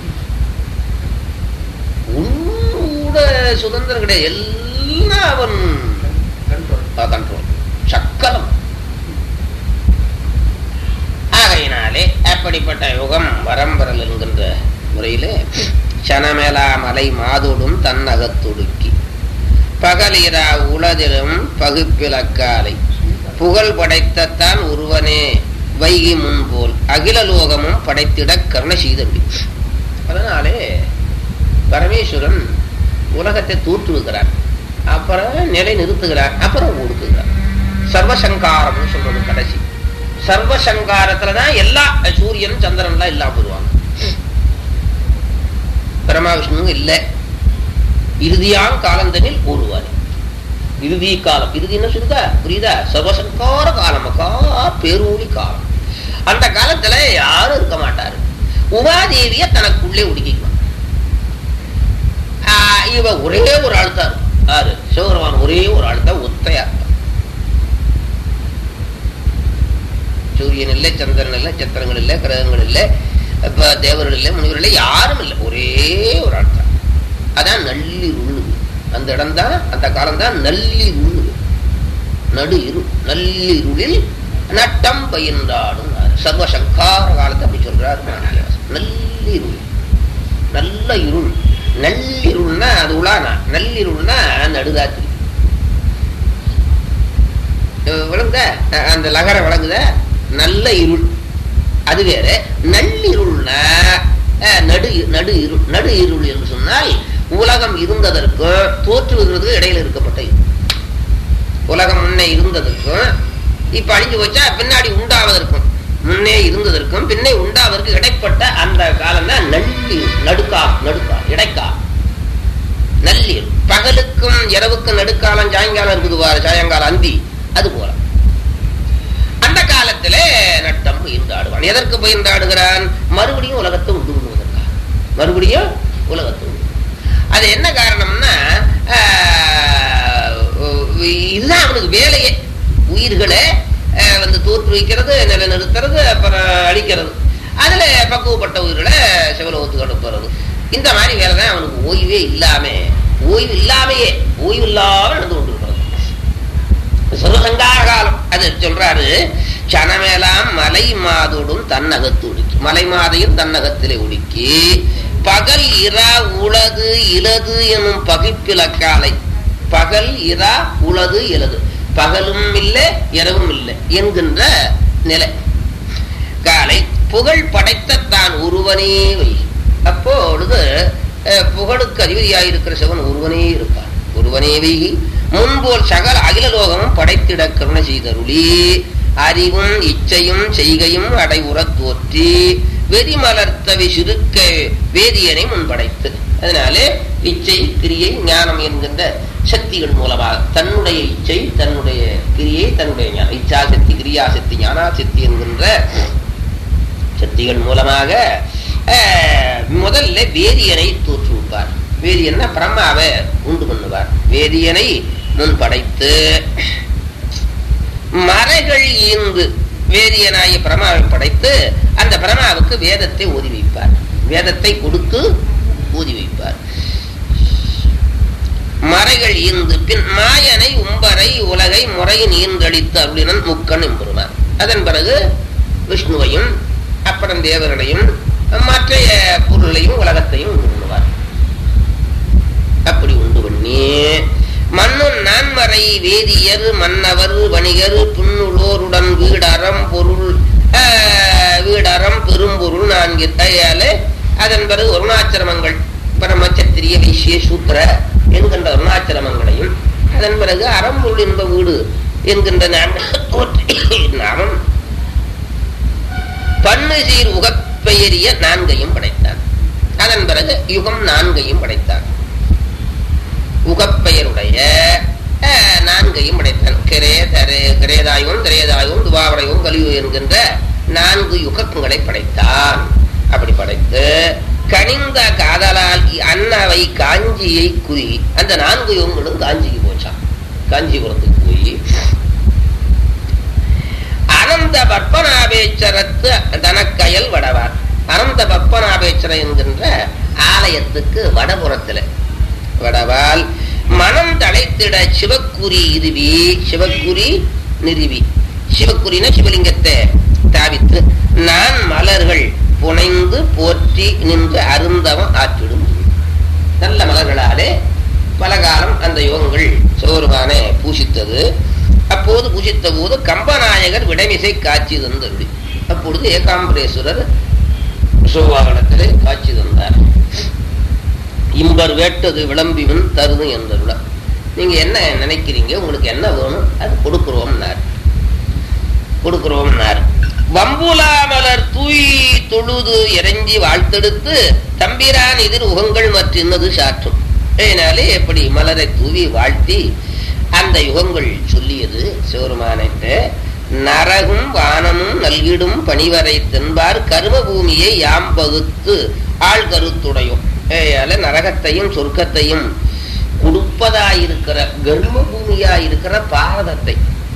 உன்னோட சுதந்திரம் கிடையாது எல்லாம் அவன் கண்ட்ரோல் கண்ட்ரோல் சக்கலம் ஆகையினால ஆகையினாலே அப்படிப்பட்ட யுகம் வரம்பரல் என்கின்ற முறையிலே சனமேலா மலை மாதோடும் தன்னகத்தொடுக்கி பகலிரா உளதிலும் பகுப்பிலக்காலை புகழ் படைத்தத்தான் ஒருவனே வைகி முன்போல் அகில லோகமும் படைத்திட கருண செய்தபடி அதனாலே பரமேஸ்வரன் உலகத்தை தூற்றுகிறார் அப்புறம் நிலை நிறுத்துகிறார் அப்புறம் ஒடுக்குகிறார் சர்வசங்காரம்னு சொல்றது கடைசி சர்வசங்காரத்துலதான் எல்லா சூரியன் சந்திரன்லாம் இல்லாம போடுவாங்க பிரமா விஷ்ணு இல்லை இறுதியாம் காலந்தனில் கூறுவார் இறுதி காலம் இறுதி என்ன சொல்லுதா புரியுதா சர்வசங்கார காலம் மக்கா பேரூழி காலம் அந்த காலத்துல யாரும் இருக்க மாட்டாரு உமாதேவிய தனக்குள்ளே ஒடுக்கிக்குவான் ஆஹ் இவ ஒரே ஒரு ஆள் தான் இருக்கும். யாரு சிவபெருமான் ஒரே ஒரு ஆள் தான் ஒத்தையா இருப்பான் சூரியன் இல்லை சந்திரன் இல்லை சத்திரங்கள் இல்லை கிரகங்கள் இல்லை இப்ப தேவர்கள் இல்லை முனிவர்கள் இல்லை யாரும் இல்லை ஒரே ஒரு ஆள் தான் அதான் நள்ளிருள் அந்த இடம் தான் அந்த காலம் தான் நள்ளிருள் நடு இரு நள்ளிருளில் நட்டம் பயின்றாடும் சர்வசங்கார காலத்தை அப்படி சொல்றாரு மாணிக்கவாசன். நள்ளிருள் நல்ல இருள் நள்ளிருள்னா அது உலானா நள்ளிருள்னா நடுதாத்திரி விளங்குதா அந்த லகர விளங்குத நல்ல இருள் அது வேற நள்ளிருள்னா அஹ், நடு நடு இருள் நடு இருள் என்று சொன்னால் உலகம் இருந்ததற்கும் தோற்றுவதற்கு இடையில இருக்கப்பட்ட இருள் உலகம் முன்னே இருந்ததற்கும் இப்ப அழிஞ்சு போச்சா பின்னாடி உண்டாவதற்கும் முன்னே இருந்ததற்கும் பின்னே உண்டாவதற்கு இடைப்பட்ட அந்த காலம் தான் நள்ளி நடுக்கா நடுக்கா இடைக்கா நல்லீர் பகலுக்கும் இரவுக்கும் நடுக்காலம் சாயங்காலம் இருக்குது பாரு சாயங்காலம் அந்தி அது போல அந்த காலத்துல நட்டம் பயிர்ந்தாடுவான் எதற்கு பயிர்ந்தாடுகிறான் மறுபடியும் உலகத்தை உண்டு பண்ணுவதற்காக மறுபடியும் உலகத்தை உண்டு அது என்ன காரணம்னா ஆஹ், இதுதான் அவனுக்கு வேலையே உயிர்களை ஆஹ், வந்து தோற்றுவிக்கிறது நிலைநிறுத்துறது அப்புறம் அழிக்கிறது அதுல பக்குவப்பட்ட உயிர்களை சிவலோகத்துக்கு அனுப்புறது இந்த மாதிரி வேலை தான் அவனுக்கு ஓய்வே இல்லாம ஓய்வு இல்லாமையே ஓய்வு இல்லாம நடந்து கொண்டிருக்கிறது சர்வசங்கார காலம் அது சொல்றாரு சனமேலாம் மலை மாதோடும் தன்னகத்து ஒடுக்கி மலை மாதையும் தன்னகத்திலே ஒடுக்கி பகல் இரா உளது இலது எனும் பகிப்பிலக்காலை பகல் இரா உளது இலது பகலும் இல்லை இரவும் இல்லை என்கின்ற நிலை காலை புகழ் படைத்த தான் ஒருவனே வை அப்பொழுது அஹ், புகழுக்கு அதிபதியாயிருக்கிற சிவன் ஒருவனே இருப்பான் ஒருவனே வைகி முன்போல் சகல அகில லோகமும் படைத்திட கருணை செய்தருளி அறிவும் இச்சையும் செய்கையும் அடைவுறத் தோற்றி வெறிமலர்த்தவி சுருக்க வேதியனை முன்படைத்து அதனாலே இச்சை கிரியை ஞானம் என்கின்ற சக்திகள் மூலமாக தன்னுடைய இச்சை தன்னுடைய கிரியை தன்னுடைய ஞானம் இச்சா சக்தி கிரியா சக்தி ஞானா சக்தி என்கின்ற சக்திகள் மூலமாக அஹ், முதல்ல வேதியனை தோற்றுவிப்பார் வேதியன்னா பிரம்மாவை உண்டு பண்ணுவார் வேதியனை முன் படைத்து மறைகள் ஈந்து வேதியனாய பிரமாவை படைத்து அந்த பிரமாவுக்கு வேதத்தை ஓதி வைப்பார் வேதத்தை கொடுத்து ஊதி வைப்பார் மறைகள் ஈந்து பின் மாயனை உம்பரை உலகை முறையின் ஈன்றளித்து அருளினன் முக்கன் எம்பெருமான் அதன் பிறகு விஷ்ணுவையும் அப்புறம் தேவர்களையும் மற்ற பொருளையும் உலகத்தையும் உண்டு பண்ணுவார் அப்படி உண்டு பண்ணி மண்ணும் நான்மறை வேதியர் மன்னவர் வணிகர் புன்னுளோருடன் வீடறம் பொருள் ஆஹ், வீடறம் பெரும்பொருள் நான்கு கையால அதன் பிறகு அருணாச்சிரமங்கள் பரமச்சத்திரிய வைசிய சூத்திர என்கின்ற அருணாச்சிரமங்களையும் அதன் பிறகு அறம்பொருள் என்ப வீடு என்கின்ற நான்கு நாமம் பண்ணு சீர் உகப்பெயரிய நான்கையும் படைத்தான் அதன் பிறகு யுகம் நான்கையும் படைத்தான் உகப்பெயருடைய அஹ், நான்கையும் படைத்தான் கிரே தரே கிரேதாயும் திரேதாயும் துவாவரையும் கலியு என்கின்ற நான்கு யுகங்களை படைத்தான் அப்படி படைத்து கனிந்த காதலால் அன்னவை காஞ்சியை குறுகி அந்த நான்கு யுகங்களும் காஞ்சிக்கு போச்சான் காஞ்சிபுரத்துக்கு போய் அனந்த பத்மநாபேச்சரத்து தனக்கயல் வடவார் அனந்த பத்மநாபேச்சரம் என்கின்ற ஆலயத்துக்கு வடபுறத்துல வடவால் மனம் தழைத்திட சிவக்குறி இருவி சிவக்குறி நிறுவி சிவக்குறினா சிவலிங்கத்தை தாவித்து நான் மலர்கள் புனைந்து போற்றி நின்று அருந்தவம் ஆற்றிடும் நல்ல மலர்களாலே பல காலம் அந்த யோகங்கள் சிவபெருமானை பூசித்தது அப்போது பூசித்த போது கம்பநாயகர் விடைமிசை காட்சி தந்தருளி அப்பொழுது ஏகாம்பரேஸ்வரர் சிவவாகனத்திலே காட்சி தந்தார் இம்பர் வேட்டது விளம்பிவன் தருது என்றருள நீங்க என்ன நினைக்கிறீங்க உங்களுக்கு என்ன வேணும் அது கொடுக்குறோம்னார் கொடுக்குறோம்னார் வம்புலாமலர் தூய் தொழுது இறங்கி வாழ்த்தெடுத்து தம்பிரான் எதிர் உகங்கள் மற்றும் இன்னது சாற்றும் இதனாலே எப்படி மலரை தூவி வாழ்த்தி அந்த யுகங்கள் சொல்லியது சிவருமானிட்டு நரகும் வானமும் நல்கிடும் பணிவரை தென்பார் கரும பூமியை யாம் பகுத்து ஆள் கருத்துடையும் ஏயால நரகத்தையும் சொர்க்கத்தையும் கொடுப்பதாயிருக்கிற கர்ம பூமியாயிருக்கிற பாரதத்தை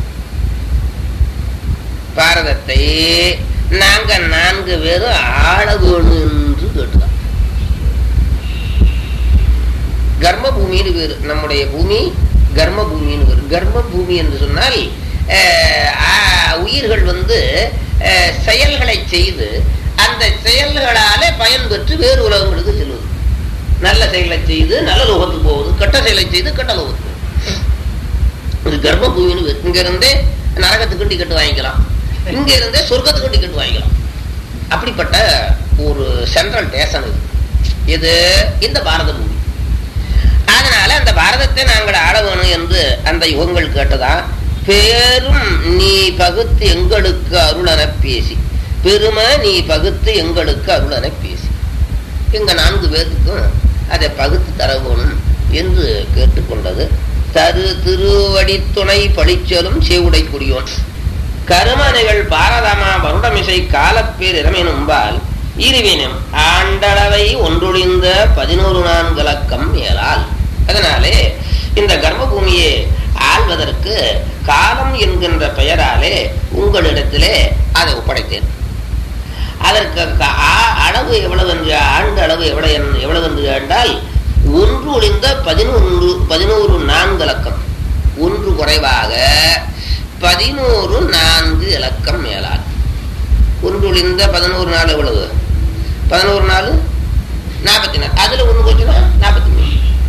பாரதத்தை நாங்க நான்கு பேரும் ஆள வேணும் என்று கேட்டுதான் கர்ம பூமின்னு பேரு நம்முடைய பூமி கர்ம பூமின்னு பேரு கர்ம பூமி என்று சொன்னால் அஹ், ஆ- உயிர்கள் வந்து அஹ், செயல்களை செய்து அந்த செயல்களாலே பயன் பெற்று வேறு உலகங்களுக்கு செல்வது நல்ல செயலை செய்து நல்ல லோகத்துக்கு போகுது கெட்ட செயலை செய்து கெட்ட லோகத்துக்கு போகுது. இது கர்ப்ப பூமின்னு பேரு. இங்க இருந்தே நரகத்துக்கு டிக்கெட் வாங்கிக்கலாம் இங்க இருந்தே சொர்க்கத்துக்கு டிக்கெட் வாங்கிக்கலாம் அப்படிப்பட்ட ஒரு சென்ட்ரல் ஸ்டேஷன் இது இது இந்த பாரத பூமி அதனால அந்த பாரதத்தை நாங்கள் ஆள வேணும் என்று அந்த யுகங்கள் கேட்டதா பேரும் நீ பகுத்து எங்களுக்கு அருளன பேசி பெருமை நீ பகுத்து எங்களுக்கு அருளன பேசி எங்க நான்கு பேர்த்துக்கும் அதை பகுத்து தர வேணும் என்று கேட்டுக்கொண்டது தரு திருவடி துணை பழிச்சலும் சேவுடை குடியோன் கருமனைகள் பாரதமா வருடமிசை காலப்பேர் இரமெனும்பால் இருவினும் ஆண்டளவை ஒன்றொழிந்த பதினோரு நான்கலக்கம் மேலால் அதனாலே இந்த கர்ப்பபூமியை ஆள்வதற்கு காலம் என்கின்ற பெயராலே உங்களிடத்திலே அதை ஒப்படைத்தேன் அதற்கு க- ஆ- அளவு எவ்வளவு என்று ஆண்டு அளவு எவ்வளவு என்- எவ்வளவு என்று கேட்டால் ஒன்று ஒளிந்த பதினொன்று பதினோரு நான்கு இலக்கம் ஒன்று குறைவாக பதினோரு நான்கு இலக்கம் மேலால் ஒன்று ஒளிந்த பதினோரு நாள் எவ்வளவு பதினோரு நாள் நாற்பத்தி நாலு அதுல ஒன்று போச்சுன்னா நாற்பத்தி மூணு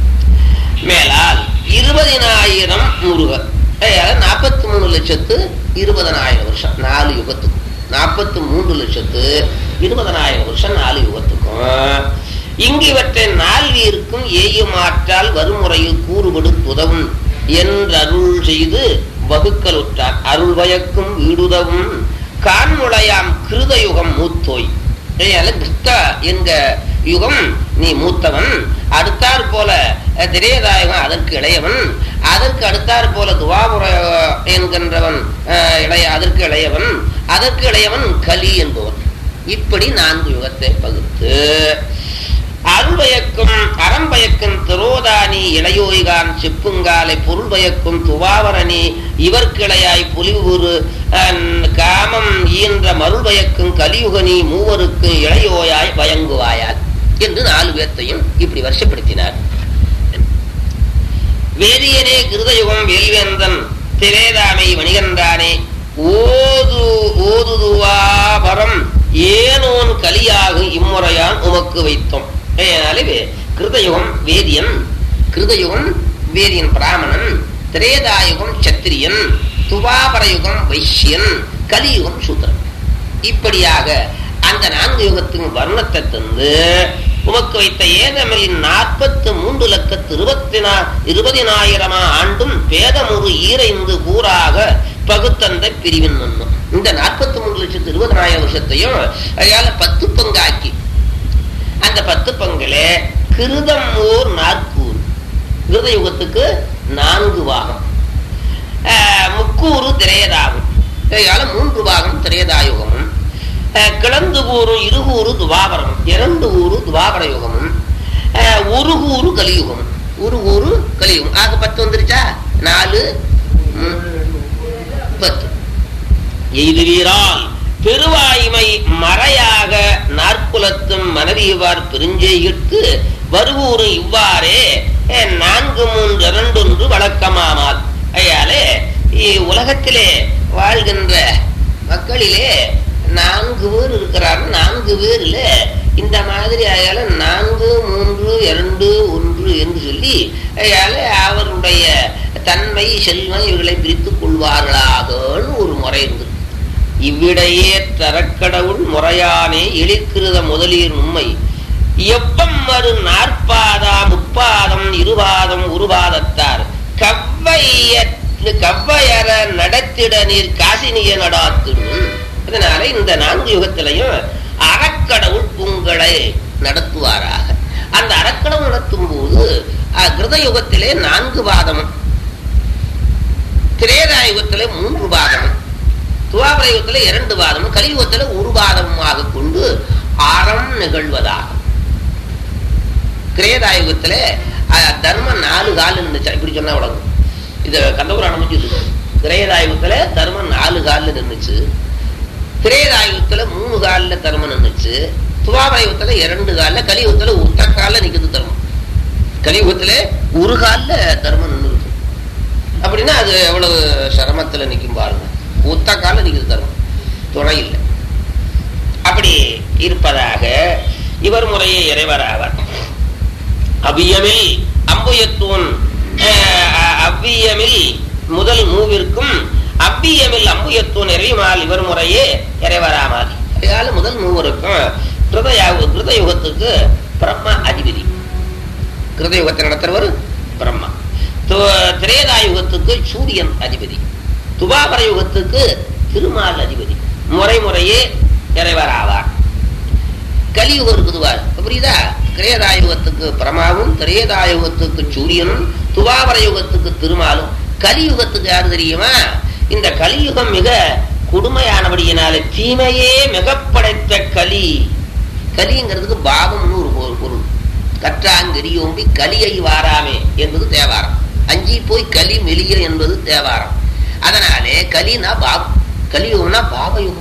மேலால் இருபதினாயிரம் முருகர் நாற்பத்தி மூணு லட்சத்து இருபதனாயிரம் வருஷம் நாலு யுகத்துக்கும் நாற்பத்தி மூன்று லட்சத்து இருபதனாயிரம் வருஷம் நாலு யுகத்துக்கும் இங்கு இவற்றை நால்வீருக்கும் ஏயுமாற்றால் வருமுறையில் கூறுபடு உதவும் என்றருள் செய்து வகுக்கலுற்றார் அருள் பயக்கும் வீடுதவும் கான்முளையாம் கிருத யுகம் மூத்தோய் ஏயால கிருஷ்டா என்க யுகம் நீ மூத்தவன் அடுத்தாற் போல அஹ், திரேதாயுகம் அதற்கு இளையவன் அதற்கு அடுத்தாற் போல துவாபுர என்கின்றவன் அஹ், இளைய அதற்கு இளையவன் அதற்கு இளையவன் கலி என்பவன் இப்படி நான்கு யுகத்தை பகுத்து அருள் பயக்கும் அறம் பயக்கும் திரோதானி இளையோய்கான் செப்புங்காலை பொருள் பயக்கும் துவாவரணி இவர்கிளையாய் புலிவுரு காமம் ஈன்ற மருள் பயக்கும் கலியுகனி மூவருக்கும் இளையோயாய் வயங்குவாயால் என்று நாலு பேர்த்தையும் இப்படி வருஷப்படுத்தினார் வேதியனே கிருதயுகம் வேல்வேந்தன் திரேதாமை வணிகன்றானே ஓது ஓதுதுவாபரம் ஏனோன் கலியாகும் இம்முறையான் உமக்கு வைத்தோம் அதனாலே வே- கிருதயுகம் வேதியன் கிருதயுகம் வேதியன் பிராமணன் திரேதாயுகம் சத்திரியன் துவாபரயுகம் வைஷ்யன் கலியுகம் சூத்திரன் இப்படியாக அந்த நான்கு யுகத்தின் வர்ணத்தை தந்து உமக்கு வைத்த ஏதமிழின் நாற்பத்து மூன்று லட்சத்து இருபத்தி நா இருபதினாயிரமா ஆண்டும் பேதமுறு ஈரைந்து கூறாக பகுத்தந்த பிரிவின் மன்னும் இந்த நாற்பத்தி மூன்று லட்சத்து இருபதனாயிரம் வருஷத்தையும் அதால பத்து பங்காக்கி அந்த பத்து பங்குல கிருதம் ஓர் நாற்கூர் கிருத யுகத்துக்கு நான்கு பாகம் ஆஹ், முக்கூறு திரேதாகும் இதையால மூன்று பாகம் திரேதாயுகமும் ஆஹ், கிளந்து கூறும் இருகூறு துவாபரம் இரண்டு ஊரு துவாபர யுகமும் ஆஹ், ஒரு கூறு கலியுகமும் ஒரு கூறு கலியுகம் ஆக பத்து வந்துருச்சா நாலு ம், பத்து எய்துவீரால் பெருவாய்மை மறையாக நாற்குலத்தும் மனைவிவார் பெருஞ்செய்கிற்கு வருவூரும் இவ்வாறே அஹ், நான்கு மூன்று இரண்டொன்று வழக்கமாமால் ஐயாலே இ- உலகத்திலே வாழ்கின்ற மக்களிலே நான்கு பேர் இருக்கிறார் நான்கு பேர்ல இந்த மாதிரி அயால நான்கு மூன்று இரண்டு ஒன்று என்று சொல்லி அயால அவருடைய தன்மை செல்வம் இவர்களை பிரித்துக் கொள்வார்களாகன்னு ஒரு முறை இருந்தது இவ்விடையே தரக்கடவுள் முறையானே எளிக்கிருத முதலீர் உண்மை எப்பம் மறு நாற்பாதா முப்பாதம் இருபாதம் உருபாதத்தார் கவ்வைய கவ்வையற நடத்திட நீர் காசினிய நடாத்தும் அதனால இந்த நான்கு யுகத்திலையும் அறக்கடவுள் உங்களை நடத்துவாராக அந்த அறக்கடவுள் நடத்தும் போது கிருத யுகத்திலே நான்கு பாதமும் திரேதா யுகத்திலே மூன்று பாதமும் துவாபர யுகத்திலே இரண்டு பாதமும் கலியுகத்திலே ஒரு பாதமாக கொண்டு அறம் நிகழ்வதாக திரேதாயுகத்துல தர்மம் நாலு கால் இருந்துச்சு இப்படி சொன்னா உலகம் இத கந்தபுரம் அமைச்சு திரேதாயுகத்துல தர்மம் நாலு காலில் நின்றுச்சு திரேதாயுகத்துல மூணு காலில் தர்மம் நின்றுச்சு துவாபரயுகத்துல இரண்டு காலில் கலியுகத்துல ஒத்த காலில் நிக்குது தர்மம் கலியுகத்துல ஒரு காலில் தர்மம் நின்று அப்படின்னா அது எவ்வளவு சிரமத்துல நிக்கும் பாருங்க ஒத்த காலில் நிக்குது தர்மம் துணை இல்லை அப்படி இருப்பதாக இவர் முறையே இறைவராவார் அவ்வியமில் அம்புயத்தூன் அவ்வியமில் முதல் மூவிற்கும் அவ்வியமில் அம்புயத்தூன் இறைமால் இவர் முறையே இறைவராமால் அதனால முதல் மூவருக்கும் கிருதயாகு கிருதயுகத்துக்கு பிரம்மா அதிபதி கிருதயுகத்தை நடத்துறவர் பிரம்மா திரேதாயுகத்துக்கு சூரியன் அதிபதி துபாபர யுகத்துக்கு திருமால் அதிபதி முறை முறையே இறைவராவார் கலியுகம் இருக்குதுவார் புரியுதா கிரேதாயுகத்துக்கு பிரமாவும் திரேதாயுகத்துக்கு சூரியனும் துவாபர யுகத்துக்கு திருமாலும் கலியுகத்துக்கு யாரு தெரியுமா இந்த கலியுகம் மிக கொடுமையானபடியினால தீமையே மிக படைத்த கலி கலிங்கிறதுக்கு பாவம்னு ஒரு பொருள் கற்றாங்கெரியோம்பி கலியை வாராமே என்பது தேவாரம் அஞ்சி போய் கலி மெலிய என்பது தேவாரம் அதனாலே கலினா பாவம் கலியுகம்னா பாவயுகம்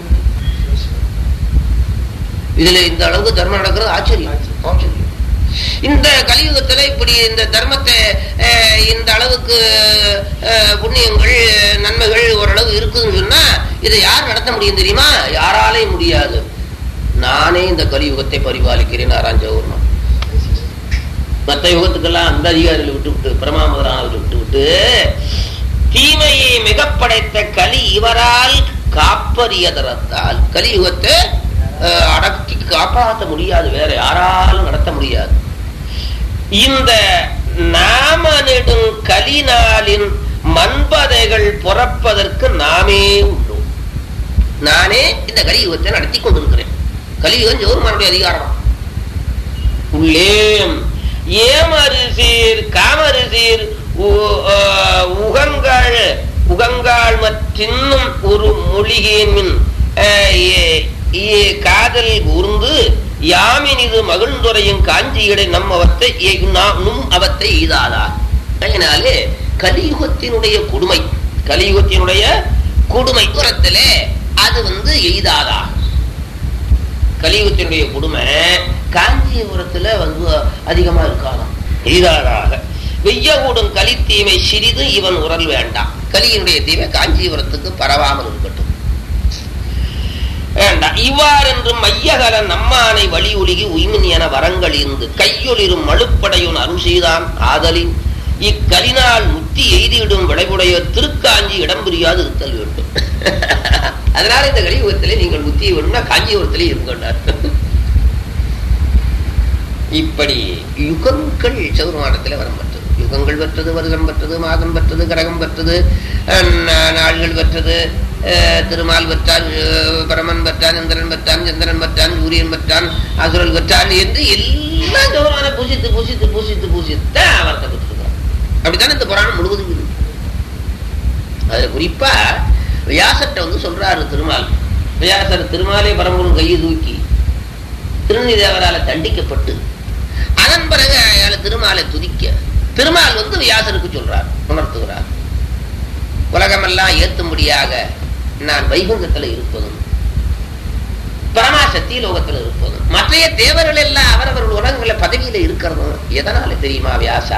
இதுல இந்த அளவுக்கு தர்மம் நடக்கிறது ஆச்சரியம் ஆச்சரியம் இந்த கலியுகத்துல இப்படி இந்த தர்மத்தை இந்த அளவுக்கு புண்ணியங்கள் நன்மைகள் ஓரளவு இருக்குதுன்னு சொன்னா இதை யார் நடத்த முடியும் தெரியுமா யாராலையும் முடியாது நானே இந்த கலியுகத்தை பரிபாலிக்கிறேன் ஆராய்ஞ்சவர்மா மற்ற யுகத்துக்கெல்லாம் அந்த அதிகாரிகள் விட்டு விட்டு பிரமாமதரானவர்கள் விட்டு விட்டு தீமையை மிக படைத்த கலி இவரால் காப்பறியதரத்தால் கலியுகத்தை அடக்கி காப்பாற்ற முடியாது வேற யாராலும் நடத்த முடியாது இந்த நாம நெடும் கலினாலின் மண்பதைகள் புறப்பதற்கு நாமே உள்ளோம் நானே இந்த கலியுகத்தை நடத்தி கொண்டிருக்கிறேன் கலியுகம் ஜோர்மானுடைய அதிகாரம் உள்ளேம் ஏமரிசீர் காமரிசீர் உகங்காள் உகங்காள் மற்றின்னும் ஒரு மொழிகேமின் காதல் கூர்ந்து யாமினிது மகிழ்ந்துரையும் காஞ்சியடை நம் அவத்தை நும் அவத்தை எய்தாதா அதனாலே கலியுகத்தினுடைய கொடுமை கலியுகத்தினுடைய கொடுமை புறத்திலே அது வந்து எய்தாதா கலியுகத்தினுடைய கொடுமை காஞ்சிபுரத்துல வந்து அதிகமா இருக்காதாம் எய்தாதாக வெய்ய கூடும் கலி தீமை சிறிது இவன் உரல் வேண்டாம் கலியினுடைய தீமை காஞ்சிபுரத்துக்கு பரவாமல் இருக்கட்டும் வேண்டாம் இவ்வாறென்று மையகல நம்மானை வழி ஒழுகி உய்மின் என வரங்கள் இருந்து கையொளிரும் மழுப்படையுன் அருள் செய்தான் ஆதலின் இக்கலினால் முத்தி எய்திவிடும் விளைவுடைய திருக்காஞ்சி இடம் புரியாது இருத்தல் வேண்டும் அதனால இந்த கலியுகத்திலே நீங்கள் முத்தியை வேணும்னா காஞ்சிபுரத்திலே இருக்கின்றார் இப்படி யுகங்கள் சௌர்மானத்தில் வரம் பெற்றது யுகங்கள் பெற்றது வருடம் பெற்றது மாதம் பெற்றது கரகம் பெற்றது நாள்கள் பெற்றது திருமால் பெற்றான் பரமன் பெற்றான் இந்திரன் பெற்றான் சந்திரன் பெற்றான் சூரியன் பெற்றான் அசுரல் பெற்றான் என்று எல்லாம் கௌரவனை பூசித்து பூசித்து பூசித்து பூசித்து அவர்த்த பெற்றிருக்கிறான் அப்படித்தானே இந்த புராணம் முழுவதும் இது அதுல குறிப்பா வியாசர்கிட்ட வந்து சொல்றாரு திருமால் வியாசர் திருமாலே பரம்பொருள் கையை தூக்கி திருநி தேவரால தண்டிக்கப்பட்டு அதன் பிறகு அயால திருமாலை துதிக்க திருமால் வந்து வியாசருக்கு சொல்றார் உணர்த்துகிறார் உலகமெல்லாம் ஏத்தும்படியாக நான் வைகுந்தத்தில் இருப்பதும் பரமாசக்தி லோகத்தில் இருப்பதும் மற்றைய தேவர்கள் எல்லாம் அவரவர்கள் உலகங்கள பதவியில இருக்கிறதும் எதனால தெரியுமா வியாசா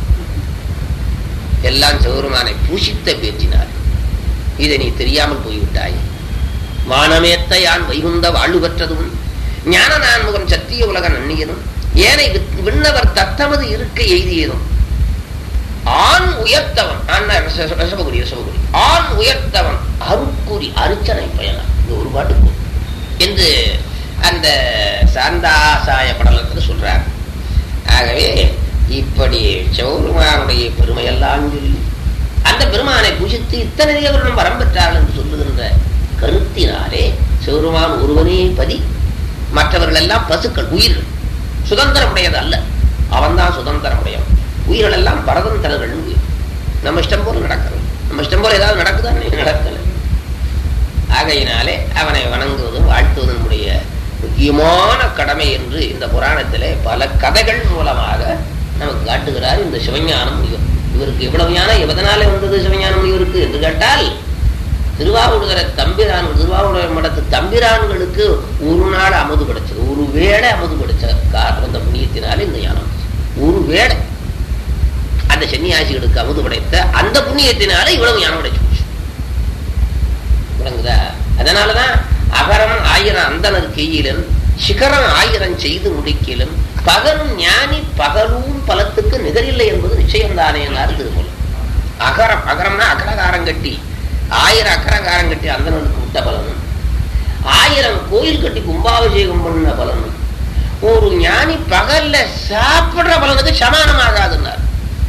எல்லாம் சௌருமானை பூஷித்த பேச்சினார் இதை நீ தெரியாமல் போய்விட்டாய் வானமேத்த வையத்தையான் வைகுந்த வாழ்வு பெற்றதும் ஞான நான்முகம் சத்திய உலக நன்னியதும் ஏனை வி- விண்ணவர் தத்தமது இருக்க எய்தியதும் ஆண் உயர்த்தவன் ஆண் ரசபகுடி ரசபகுடி ஆண் உயர்த்தவன் அருக்குறி அருச்சனை பயனா இந்த ஒரு பாட்டு போதும். என்று அந்த சாந்தாசாய படலத்தில் சொல்றார் ஆகவே இப்படி சிவபெருமானுடைய பெருமையெல்லாம் சொல்லி அந்த பெருமானை பூஜித்து இத்தனை தேவர்களும் வரம் பெற்றார்கள் என்று சொல்லுகின்ற கருத்தினாலே சிவபெருமான் ஒருவனே பதி மற்றவர்கள் எல்லாம் பசுக்கள் உயிர்கள் சுதந்திரமுடையது அல்ல அவன்தான் சுதந்திரமுடையவன் உயிர்கள் எல்லாம் பரதந்திரர்கள் உயிர் நம்ம இஷ்டம் போல நடக்கிறது நம்ம இஷ்டம் போல ஏதாவது நடக்குதா நடக்கல ஆகையினாலே அவனை வணங்குவதும் வாழ்த்துவதும் நம்முடைய முக்கியமான கடமை என்று இந்த புராணத்திலே பல கதைகள் மூலமாக நமக்கு காட்டுகிறார் இந்த சிவஞான முனிவர் இவருக்கு எவ்வளவு ஞானம் எதனாலே வந்தது சிவஞான முனிவருக்கு என்று கேட்டால் திருவாவூடுதர தம்பிரான் திருவாவூடுதர மடத்து தம்பிரான்களுக்கு ஒரு நாள் அமுது கிடைச்சது ஒரு வேளை அமுது கிடைச்ச காரணம் அந்த புண்ணியத்தினாலே இந்த ஞானம் வந்துச்சு. ஒரு வேளை அந்த சன்னியாசிகளுக்கு அமுது படைத்த அந்த புண்ணியத்தினால இவ்வளவு ஞானம் கிடைச்சு போச்சு. விளங்குதா அதனாலதான் அகரம் ஆயிரம் அந்தனர் கெய்யிலும் சிகரம் ஆயிரம் செய்து முடிக்கிலும் பகலும் ஞானி பகலும் பலத்துக்கு நிகரில்லை என்பது நிச்சயம்தானே என்றார் திருமூலம் அகரம் அகரம்னா அகரகாரம் கட்டி ஆயிரம் அக்கரகாரம் கட்டி அந்தனருக்கு விட்ட பலனும் ஆயிரம் கோயில் கட்டி கும்பாபிஷேகம் பண்ண பலனும் ஒரு ஞானி பகல்ல சாப்பிடுற பலனுக்கு சமானமாகாதுன்னார்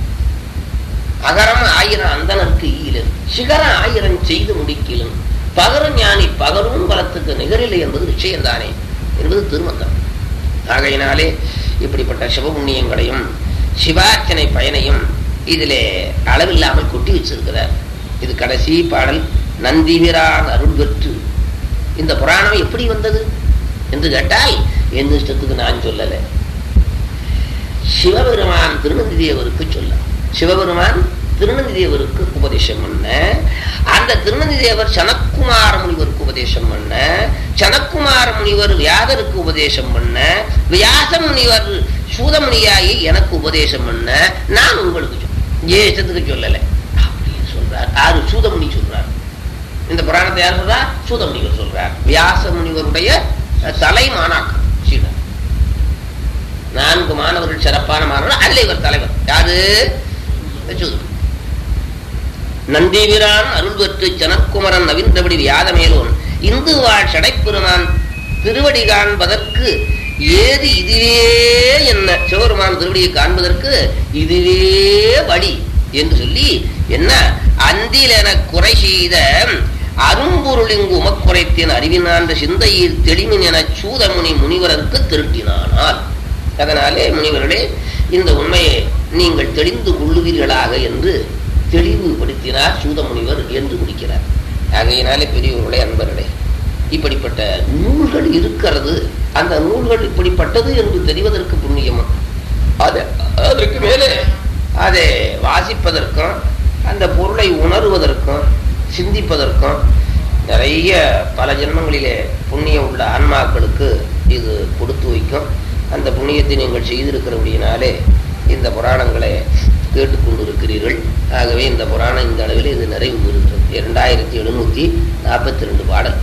அகரம் ஆயிரம் அந்தனருக்கு ஈலும் சிகரம் ஆயிரம் செய்து முடிக்கிலும் பகரும் ஞானி பகரும் பலத்துக்கு நிகரில்லை என்பது நிச்சயம்தானே என்பது திருமந்தம் ஆகையினாலே இப்படிப்பட்ட சிவபுண்ணியங்களையும் சிவார்ச்சனை பயனையும் இதிலே அளவில்லாமல் கொட்டி வச்சிருக்கிறார் இது கடைசி பாடல் நந்திவிரான் அருள் பெற்று இந்த புராணம் எப்படி வந்தது என்று கேட்டால் எந்த இஷ்டத்துக்கு நான் சொல்லலை சிவபெருமான் திருநந்தி தேவருக்கு சொல்ல சிவபெருமான் திருநந்தி தேவருக்கு உபதேசம் பண்ண அந்த திருநந்தி தேவர் சனக்குமார முனிவருக்கு உபதேசம் பண்ண சனக்குமார முனிவர் வியாதருக்கு உபதேசம் பண்ண வியாச முனிவர் சூதமுனியாகி எனக்கு உபதேசம் பண்ண நான் உங்களுக்கு சொன்னேன் ஏ இஷ்டத்துக்கு சொல்லலை அப்படின்னு சொல்றார் யாரு சூதமுனி சொல்றார் இந்த புராணத்தை யார் சொல்றார் சூதமுனிவர் சொல்றார் வியாச முனிவருடைய அஹ், தலை மாணாக்கர் சீடர் நான்கு மாணவர்கள் சிறப்பான மாணவர்கள் அதில் இவர் தலைவர் யாரு சூதமுனி நந்திவிரான் அருள் பெற்று சனக்குமரன் நவின்றபடி வியாதமேலோன் இந்து வாழ் சடைப்பெருமான் திருவடி காண்பதற்கு ஏது இதுவே என்ன சிவபெருமான் திருவடியை காண்பதற்கு இதுவே வழி என்று சொல்லி என்ன அந்தில் என குறை செய்த அரும்பொருளிங்கு உமக்குறைத்தேன் அறிவினான்ற சிந்தையில் தெளிமின் என சூதமுனி முனிவருக்கு திருட்டினானால் அதனாலே முனிவர்களே இந்த உண்மையை நீங்கள் தெளிந்து கொள்ளுவீர்களாக என்று தெளிவுபடுத்தினார் சூதமுனிவர் என்று முடிக்கிறார் ஆகையினாலே பெரியவர்களே அன்பர்களே இப்படிப்பட்ட நூல்கள் இருக்கிறது அந்த நூல்கள் இப்படிப்பட்டது என்று தெரிவதற்கு புண்ணியமும் அது அதற்கு மேலே அதை வாசிப்பதற்கும் அந்த பொருளை உணர்வதற்கும் சிந்திப்பதற்கும் நிறைய பல ஜென்மங்களிலே புண்ணியம் உள்ள ஆன்மாக்களுக்கு இது கொடுத்து வைக்கும் அந்த புண்ணியத்தை நீங்கள் செய்திருக்கிறபடியினாலே இந்த புராணங்களை கேட்டுக்கொண்டு இருக்கிறீர்கள் ஆகவே இந்த புராணம் இந்த அளவில் இது நிறைவு பெறுகிறது இரண்டாயிரத்தி எழுநூற்றி நாற்பத்தி ரெண்டு பாடல்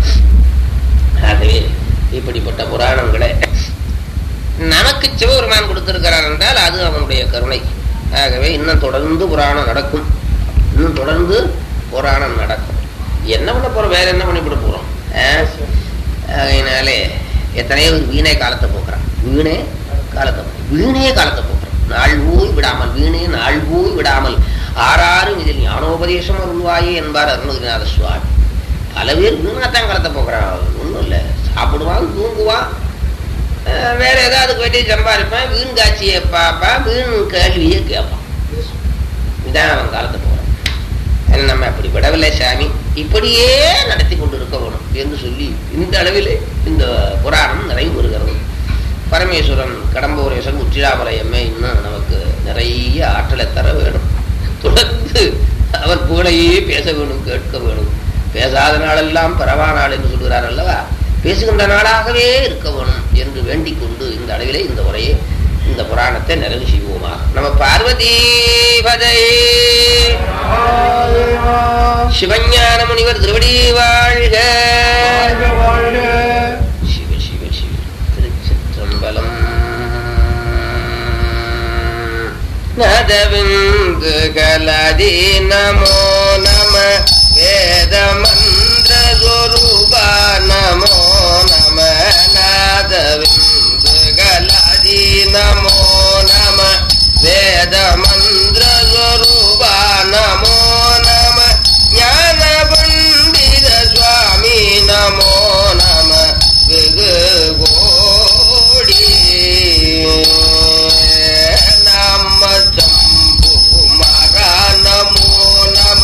ஆகவே இப்படிப்பட்ட புராணங்களை நமக்கு சிவபெருமான் கொடுத்திருக்கிறார் என்றால் அது அவனுடைய கருணை ஆகவே இன்னும் தொடர்ந்து புராணம் நடக்கும் இன்னும் தொடர்ந்து புராணம் நடக்கும் என்ன பண்ண போறோம் வேற என்ன பண்ணிவிட போறோம் ஆ? அதனாலே எத்தனையோ பேர் வீணே காலத்தை போக்குறான் வீணே காலத்தை போ- வீணே காலத்தை போக்குறான் நாள் போய் விடாமல் வீணே நாள் போய் விடாமல் ஆறாரும் இதில் ஞானோபதேசம் அருள்வாயே என்பார் அருணகிரிநாத சுவாமி பல பேர் வீணாத்தான் காலத்தை போக்குறான் ஒன்றும் இல்லை சாப்பிடுவான் தூங்குவான் அஹ் வேற ஏதாவது போயிட்டு சம்பாதிப்பான் வீண் காட்சியை பார்ப்பான் வீண் கேள்வியை கேட்பான் இதான் அவன் காலத்தை போகிறான் நம்ம அப்படி விடவில்லை சாமி இப்படியே நடத்தி கொண்டு இருக்க வேணும் என்று சொல்லி இந்த அளவிலே இந்த புராணம் நிறைவு பெறுகிறது பரமேஸ்வரன் கடம்பூரேசன் உச்சிராமலையம்மே இன்னும் நமக்கு நிறைய ஆற்றலை தர வேணும் தொடர்ந்து அவர் புகழையே பேச வேணும் கேட்க வேணும் பேசாத நாளெல்லாம் பரவா நாள் என்று சொல்கிறார் அல்லவா பேசுகின்ற நாளாகவே இருக்க வேணும் என்று வேண்டிக் கொண்டு இந்த அளவிலே இந்த உரையை இந்த புராணத்தை நிறைவு செய்வோமா நம்ம பார்வதி பதை சிவஞான முனிவர் திருவடி வாழ்க வாழ்க வாழ்க நதவிந்து கலதி நமோ நம வேத மந்திர சொரூப நமோ நம நாதவிந்து கலதி நமோ நம வேத மந்திர சொரூப நமோ நம ஞான பண்டித சுவாமி நமோ நம வெகு கோடி நம சம்பு குமாரா நமோ நம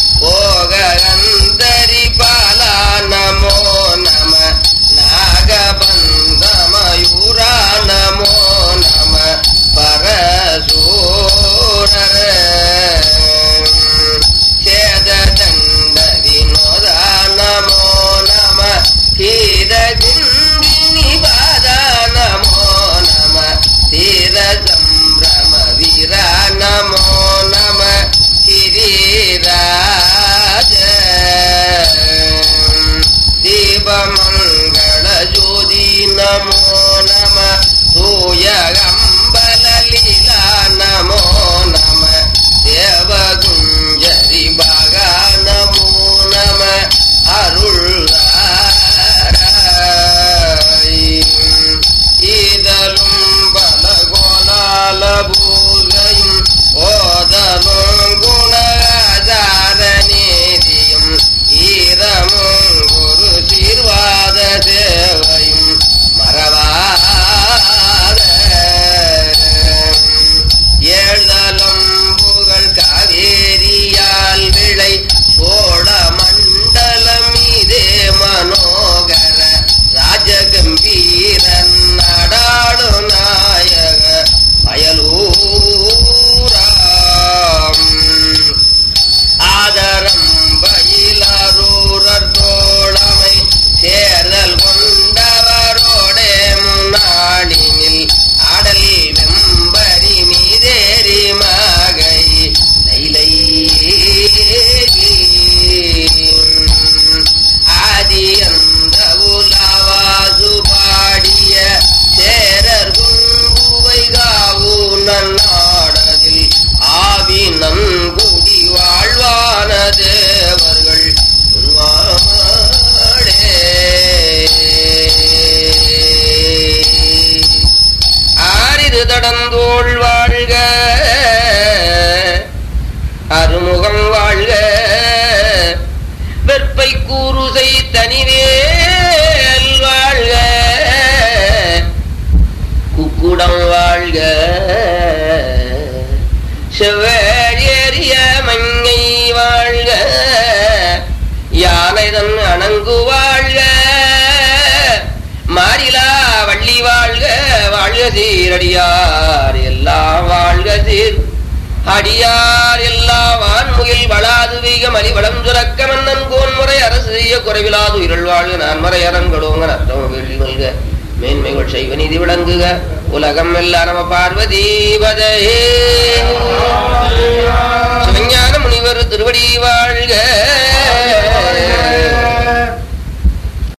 போகந்தரி பாலா நமோ நம நாகபந்தமயூரா நமோ நம பரசூரர சேததண்ட வினோத நமோ நம கீரகுண்டினி பாத நமோ நம தீர சம்பிரம வீர நமோ நம கிரிராஜ தீபமங்கள ஜோதி நமோ நம தூய அம்பல லீலா நமோ நம தேவகுஞ்சரி பகா நமோ நம அருள் ஈதலும் பலகோலால பூஜையும் ஓதலும் குணாதார நீதியும் ஈரமும் குரு சீர்வாத சேவையும் மறவாத ஏழ்தலம் புகழ் காவேரியால் விளை சோழ மண்டலம் இதே மனோகர ராஜகம்பீரன் நடாடு நாயக வயலூராம் ஆதரம் பயிலரூரர் தோழமை சேர்தல் கொண்டவரோடே முன்னாளினில் ஆடல் வெம்பரி மீதேறி மகை லைலை ஆதி அந்த உலவாசு பாடிய சேரர் குங்குவை காவு நன்னாடதில் ஆவி நன்குடி வாழ்வான தேவர்கள் உருவாடே ஆரிரு தடந்தோள் வாழ்க அருமுகம் வாழ்க வெற்பை கூறுசை தனிவேல் வாழ்க குக்குடம் வாழ்க செவ்வேழியறிய மங்கை வாழ்க யானைதன் அணங்கு வாழ்க மாறிலா வள்ளி வாழ்க வாழ்க சீரடியார் எல்லாம் வாழ்க சீர் அடியார் எல்லாம் வான்முகில் வளாது வீக மலிவளம் சுரக்க மன்னன் கோன்முறை அரசு செய்ய குறைவிலாது இருள் வாழ்க நான்மறை அரண்களோங்க நத்தம் வேள்வி மல்க மேன்மைகள் செய்வ நீதி விளங்குக உலகம் எல்லாம் நம பார்வதி பதையே சிவஞான முனிவர் திருவடி வாழ்க